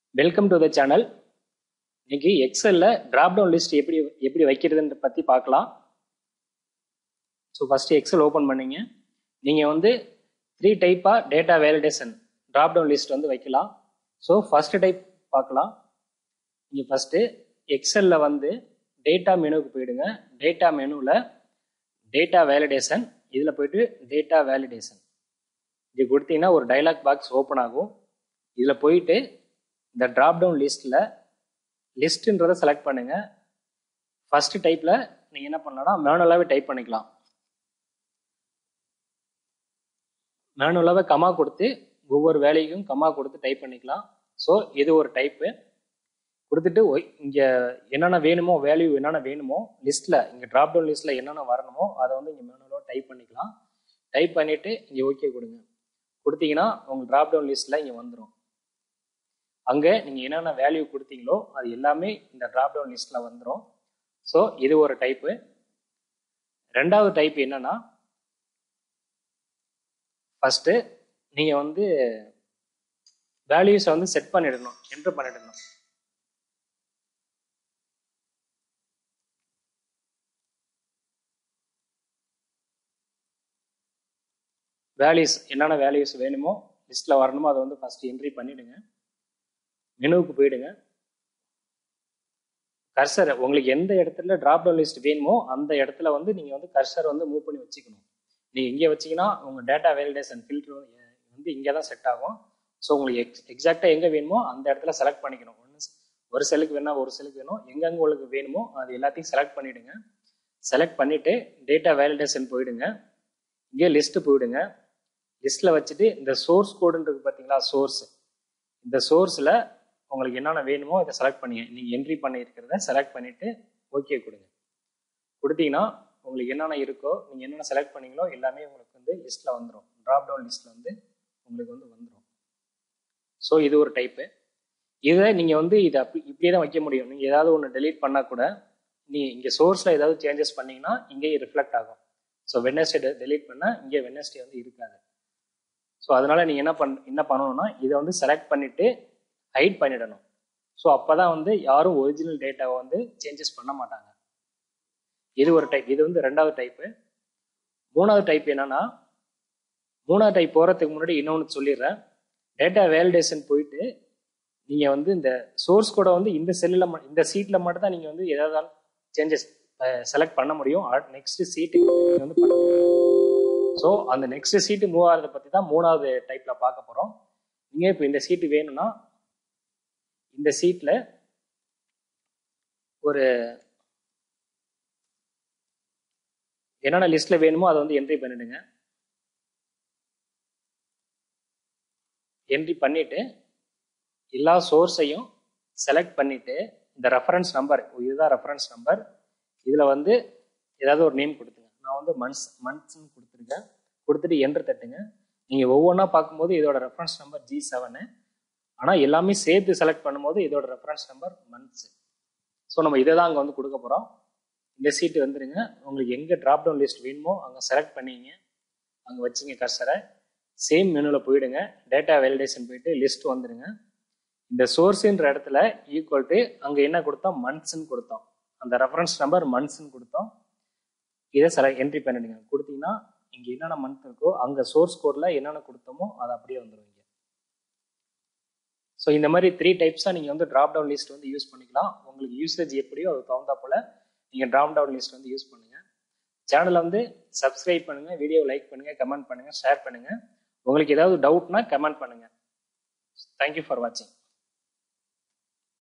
welcome to the channel இன்னைக்கு எக்ஸல்ல drop down list எப்படி எப்படி வைக்கிறதுன்ற பத்தி பார்க்கலாம் ஸோ ஃபர்ஸ்ட் எக்ஸல் ஓப்பன் பண்ணீங்க நீங்க வந்து த்ரீ டைப்பா data validation drop down list வந்து வைக்கலாம் ஸோ ஃபர்ஸ்ட் டைப் பார்க்கலாம் நீங்க ஃபர்ஸ்ட் எக்ஸல்ல வந்து டேட்டா மெனுவுக்கு போயிடுங்க டேட்டா மெனுவில் டேட்டா வேலிடேஷன் இதில் போயிட்டு டேட்டா வேலிடேஷன் இது கொடுத்தீங்கன்னா ஒரு டைலாக் பாக்ஸ் ஓப்பன் ஆகும் இதில் போயிட்டு இந்த ட்ராப் டவுன் லிஸ்ட்டில் லிஸ்ட்டுன்றதை செலக்ட் பண்ணுங்க ஃபர்ஸ்ட் டைப்பில் நீங்கள் என்ன பண்ணலாம்னா மேனுவலாகவே டைப் பண்ணிக்கலாம் மேனுவலாகவே கமா கொடுத்து ஒவ்வொரு வேலைக்கும் கமா கொடுத்து டைப் பண்ணிக்கலாம் ஸோ இது ஒரு டைப்பு கொடுத்துட்டு இங்கே என்னென்ன வேணுமோ வேல்யூ என்னென்ன வேணுமோ லிஸ்ட்டில் இங்கே ட்ராப் டவுன் லிஸ்ட்டில் என்னென்ன வரணுமோ அதை வந்து இங்கே மேனுவலாக டைப் பண்ணிக்கலாம் டைப் பண்ணிவிட்டு இங்கே ஓகே கொடுங்க கொடுத்தீங்கன்னா உங்கள் ட்ராப் டவுன் லிஸ்ட்டில் இங்கே வந்துடும் அங்கே நீங்கள் என்னென்ன வேல்யூ கொடுத்தீங்களோ அது எல்லாமே இந்த ட்ராப் டவுன் லிஸ்ட்டில் வந்துடும் ஸோ இது ஒரு டைப்பு ரெண்டாவது டைப் என்னன்னா ஃபஸ்ட்டு நீங்கள் வந்து வேல்யூஸை வந்து செட் பண்ணிடணும் என்ட்ரு பண்ணிடணும் வேல்யூஸ் என்னென்ன வேல்யூஸ் வேணுமோ லிஸ்ட்டில் வரணுமோ அதை வந்து ஃபஸ்ட்டு என்ட்ரி பண்ணிவிடுங்க மெனுவுக்கு போயிடுங்க கர்சர் உங்களுக்கு எந்த இடத்துல ட்ராப் டவுன் லிஸ்ட் வேணுமோ அந்த இடத்துல வந்து நீங்கள் வந்து கர்சர் வந்து மூவ் பண்ணி வச்சுக்கணும் நீங்கள் இங்கே வச்சிங்கன்னா உங்கள் டேட்டா வேலிடேஷன் ஃபில்டர் வந்து இங்கே தான் செட் ஆகும் ஸோ உங்களுக்கு எக்ஸ் எக்ஸாக்டாக எங்கே வேணுமோ அந்த இடத்துல செலக்ட் பண்ணிக்கணும் ஒன்று ஒரு செல்லுக்கு வேணா ஒரு செல்லுக்கு வேணும் எங்கெங்கே உங்களுக்கு வேணுமோ அது எல்லாத்தையும் செலக்ட் பண்ணிவிடுங்க செலக்ட் பண்ணிவிட்டு டேட்டா வேலிடேஷன் போயிடுங்க இங்கே லிஸ்ட்டு போயிடுங்க லிஸ்ட்டில் வச்சுட்டு இந்த சோர்ஸ் கோடுன்றது பார்த்தீங்களா சோர்ஸ் இந்த சோர்ஸில் உங்களுக்கு என்னென்ன வேணுமோ இதை செலக்ட் பண்ணிங்க நீங்கள் என்ட்ரி பண்ணியிருக்கிறத செலக்ட் பண்ணிவிட்டு ஓகே கொடுங்க கொடுத்தீங்கன்னா உங்களுக்கு என்னென்ன இருக்கோ நீங்கள் என்னென்ன செலக்ட் பண்ணீங்களோ எல்லாமே உங்களுக்கு வந்து லிஸ்ட்டில் வந்துடும் ட்ராப் டவுன் லிஸ்ட்டில் வந்து உங்களுக்கு வந்து வந்துடும் ஸோ இது ஒரு டைப்பு இதை நீங்கள் வந்து இதை அப்படி இப்படியே தான் வைக்க முடியும் நீங்கள் ஏதாவது ஒன்று டெலீட் பண்ணால் கூட நீ இங்கே சோர்ஸில் ஏதாவது சேஞ்சஸ் பண்ணீங்கன்னா இங்கேயே ரிஃப்ளெக்ட் ஆகும் ஸோ வெட்னஸ்டே டெலீட் பண்ணால் இங்கே வெட்னஸ்டே வந்து இருக்காது ஸோ அதனால நீங்கள் என்ன பண் என்ன பண்ணணும்னா இதை வந்து செலக்ட் பண்ணிவிட்டு ஹைட் பண்ணிடணும் ஸோ அப்போ தான் வந்து யாரும் ஒரிஜினல் டேட்டாவை வந்து சேஞ்சஸ் பண்ண மாட்டாங்க இது ஒரு டைப் இது வந்து ரெண்டாவது டைப்பு மூணாவது டைப் என்னன்னா மூணாவது டைப் போகிறதுக்கு முன்னாடி இன்னொன்று சொல்லிடுறேன் டேட்டா வேலிடேஷன் போயிட்டு நீங்கள் வந்து இந்த சோர்ஸ் கூட வந்து இந்த செல்லில் இந்த சீட்டில் மட்டும் தான் நீங்கள் வந்து எதாவது சேஞ்சஸ் செலக்ட் பண்ண முடியும் நெக்ஸ்ட் சீட்டுக்கு வந்து பண்ண ஸோ அந்த நெக்ஸ்ட் சீட்டு மூவ் ஆகிறத பற்றி தான் மூணாவது டைப்பில் பார்க்க போகிறோம் நீங்கள் இப்போ இந்த சீட்டு வேணும்னா இந்த சீட்டில் ஒரு என்னென்ன லிஸ்ட்டில் வேணுமோ அதை வந்து என்ட்ரி பண்ணிடுங்க என்ட்ரி பண்ணிட்டு எல்லா சோர்ஸையும் செலக்ட் பண்ணிட்டு இந்த ரெஃபரன்ஸ் நம்பர் இதுதான் ரெஃபரன்ஸ் நம்பர் இதில் வந்து ஏதாவது ஒரு நேம் கொடுத்துங்க நான் வந்து மந்த்ஸ் மந்த்ஸ்ன்னு கொடுத்துருக்கேன் கொடுத்துட்டு என்ட்ரு தட்டுங்க நீங்கள் ஒவ்வொன்றா பார்க்கும்போது இதோட ரெஃபரன்ஸ் நம்பர் ஜி செவனு ஆனால் எல்லாமே சேர்த்து செலக்ட் பண்ணும்போது இதோட ரெஃபரன்ஸ் நம்பர் மந்த்ஸ் ஸோ நம்ம இதை தான் அங்கே வந்து கொடுக்க போகிறோம் இந்த சீட்டு வந்துடுங்க உங்களுக்கு எங்கே ட்ராப் டவுன் லிஸ்ட் வேணுமோ அங்கே செலக்ட் பண்ணிங்க அங்கே வச்சிங்க கர்சரை சேம் மெனுவில் போயிடுங்க டேட்டா வேலிடேஷன் போயிட்டு லிஸ்ட் வந்துடுங்க இந்த சோர்ஸுன்ற இடத்துல ஈக்குவல் டு அங்கே என்ன கொடுத்தோம் மந்த்ஸ்ன்னு கொடுத்தோம் அந்த ரெஃபரன்ஸ் நம்பர் மந்த்ஸ்ன்னு கொடுத்தோம் இதை செல என்ட்ரி பண்ணிடுங்க கொடுத்தீங்கன்னா இங்கே என்னென்ன மந்த் இருக்கோ அங்கே சோர்ஸ் கோடில் என்னென்ன கொடுத்தோமோ அது அப்படியே வந்துடும் இங்கே ஸோ இந்த மாதிரி த்ரீ டைப்ஸாக நீங்கள் வந்து ட்ராப் டவுன் லிஸ்ட் வந்து யூஸ் பண்ணிக்கலாம் உங்களுக்கு யூசேஜ் எப்படியோ அது தகுந்தா போல் நீங்கள் ட்ராப் டவுன் லிஸ்ட் வந்து யூஸ் பண்ணுங்கள் சேனலை வந்து சப்ஸ்கிரைப் பண்ணுங்கள் வீடியோ லைக் பண்ணுங்கள் கமெண்ட் பண்ணுங்கள் ஷேர் பண்ணுங்கள் உங்களுக்கு ஏதாவது டவுட்னா கமெண்ட் பண்ணுங்கள் தேங்க்யூ ஃபார் வாட்சிங்